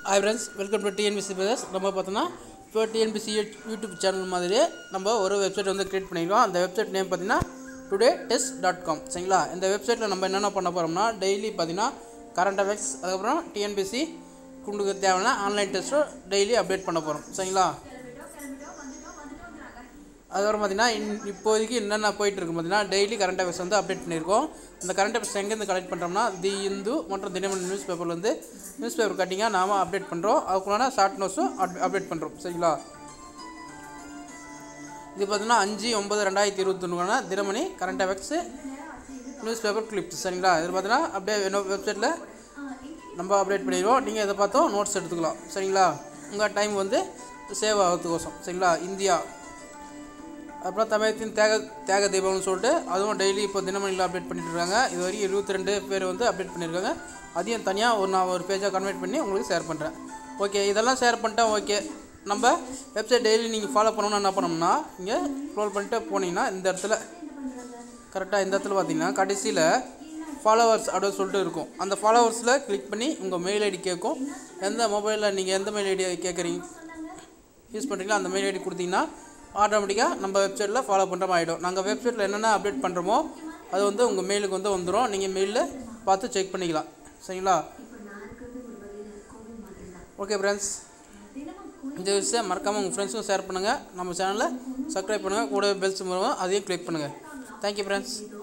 hi friends welcome to TNPSC brothers நம்ம பார்த்தோன்னா இப்போ டிஎன்பிசி யூடியூப் சேனல் மாதிரி நம்ம ஒரு வெப்சைட் வந்து க்ரியேட் பண்ணியிருக்கோம் அந்த வெப்சைட் நேம் பார்த்தீங்கன்னா டுடே டெஸ்ட் டாட் காம் சரிங்களா இந்த வெப்சைட்டில் நம்ம என்னென்ன பண்ண போகிறோம்னா டெய்லி பார்த்தீங்கன்னா கரண்ட் அஃபேர்ஸ் அதுக்கப்புறம் டிஎன்பிசி குண்டுக்கு தேவையான ஆன்லைன் டெஸ்ட்டும் டெய்லி அப்டேட் பண்ண போகிறோம் சரிங்களா அதுக்கப்புறம் பார்த்தீங்கன்னா இன் இப்போதைக்கு என்னென்ன போயிட்டு இருக்கு பார்த்தீங்கன்னா டெய்லி கரண்ட் அஃபேர்ஸ் வந்து அப்டேட் பண்ணியிருக்கோம் இந்த கரண்ட் அஃபேர்ஸ் எங்கேருந்து கலெக்ட் பண்ணுறோம்னா தி இந்து மற்றும் தினமணி நியூஸ் பேப்பர்ல வந்து நியூஸ் பேப்பர் கட்டிங்காக நாம அப்டேட் பண்ணுறோம் அதுக்குள்ளான ஷார்ட் நோட்ஸும் அப்டேட் பண்ணுறோம் சரிங்களா இது பார்த்தீங்கன்னா அஞ்சு ஒன்பது ரெண்டாயிரத்தி இருபத்தொன்னுக்கான Dinamani current affairs newspaper clips சரிங்களா இது பார்த்தீங்கன்னா அப்படியே வெப்சைட்டில் நம்ம அப்டேட் பண்ணிடுவோம் நீங்கள் இதை பார்த்தோம் நோட்ஸ் எடுத்துக்கலாம் சரிங்களா உங்கள் டைம் வந்து சேவ் ஆகிறதுக்கோசம் சரிங்களா இந்தியா அப்புறம் தமிழகத்தின் தியாக தியாக தீபம்னு சொல்லிட்டு அதுவும் டெய்லி இப்போ தினமணியில் அப்டேட் பண்ணிட்டு இருக்காங்க இது வரைக்கும் இருபத்தி ரெண்டு பேர் வந்து அப்டேட் பண்ணியிருக்காங்க அதையும் தனியாக ஒரு நான் ஒரு பேஜாக கன்வெர்ட் பண்ணி உங்களுக்கு ஷேர் பண்ணுறேன் ஓகே இதெல்லாம் ஷேர் பண்ணிட்டா ஓகே நம்ம வெப்சைட் டெய்லி நீங்கள் ஃபாலோ பண்ணணும்னா என்ன பண்ணணும்னா இங்கே ஸ்க்ரோல் பண்ணிட்டு போனீங்கன்னா இந்த இடத்துல கரெக்டாக இந்த இடத்துல பார்த்தீங்கன்னா கடைசியில் ஃபாலோவர்ஸ் அப்படின்னு சொல்லிட்டு இருக்கும் அந்த ஃபாலோவர்ஸில் கிளிக் பண்ணி உங்கள் மெயில் ஐடி கேட்கும் எந்த மொபைலில் நீங்கள் எந்த மெயில் ஐடி கேட்குறீங்க யூஸ் பண்ணுறீங்களோ அந்த மெயில் ஐடி கொடுத்தீங்கன்னா ஆட்டோமேட்டிக்காக நம்ம வெப்சைட்டில் ஃபாலோ பண்ணுற மாதிரி ஆகிடும் நாங்கள் வெப்சைட்டில் என்னென்ன அப்டேட் பண்ணுறோமோ அது வந்து உங்கள் மெயிலுக்கு வந்து வந்துடும் நீங்கள் மெயிலில் பார்த்து செக் பண்ணிக்கலாம் சரிங்களா ஓகே ஃப்ரெண்ட்ஸ் இந்த விஷயம் மறக்காமல் உங்கள் ஃப்ரெண்ட்ஸுக்கும் ஷேர் பண்ணுங்கள் நம்ம சேனலை சப்ஸ்கிரைப் பண்ணுங்கள் கூட பெல்ஸ் மூலமாக அதையும் கிளிக் பண்ணுங்கள் தேங்க்யூ ஃப்ரெண்ட்ஸ்